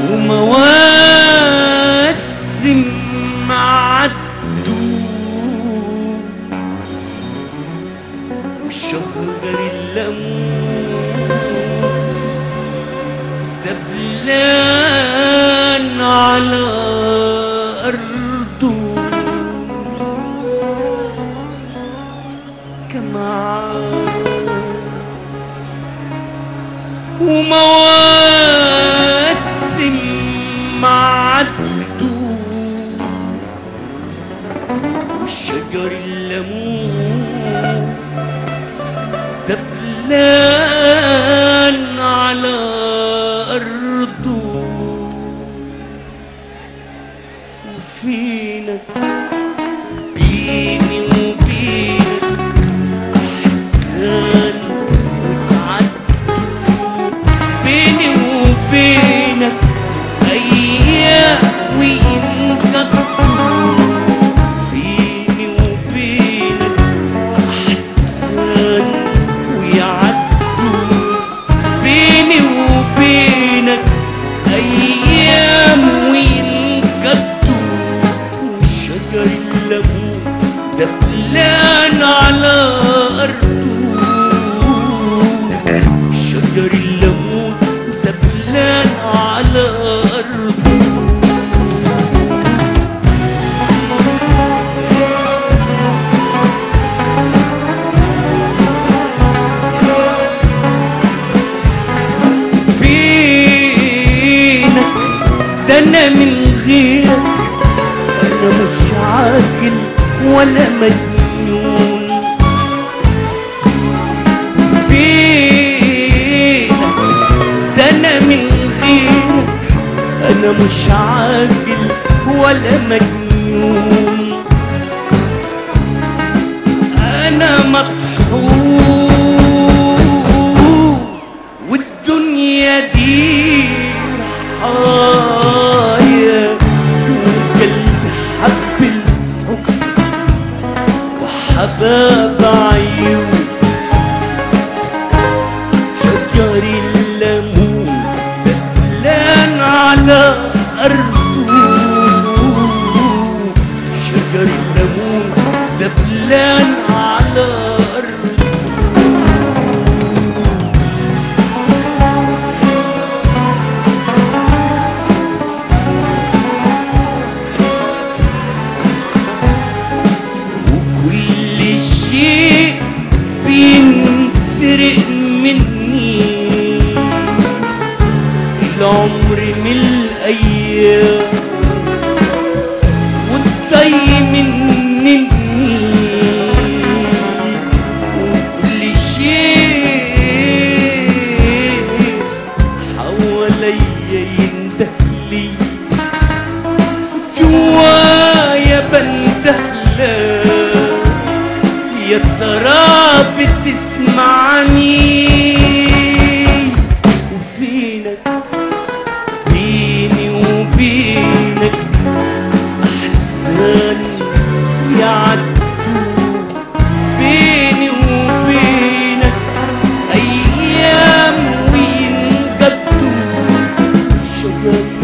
ومواسم عدوا وشهر الليمون دبلان على أرضه كمان ومواسم عدوا والشجر الليمون دبلان على أرضه وفينا بيني وبينك أحزان وتعدوا بيني وبينك أيام وينقضوا بيني وبينك أحزان ويعدوا بيني وبينك أيام وينقضوا وشجر الليمون دبلان على أرضه شجر الليمون دبلان على أرضه فينك ده انا من غيرك انا مش عاقل ولا مجنون فينك ده انا من غيرك انا مش عاقل ولا مجنون انا مطحون والدنيا دي حاية وقلبي حب الحب وحباب عيون شجر الليمون دبلان على أرضه شجر الليمون دبلان على أرضه وكل شيء بينسرق مني العمر من الأيام والضي مني وكل شيء حواليا يندهلي جوايا بندهلك يا ترى بتسمعني وفينك بيني وبينك أحزان يعدوا بيني وبينك أيام وينقضوا شجر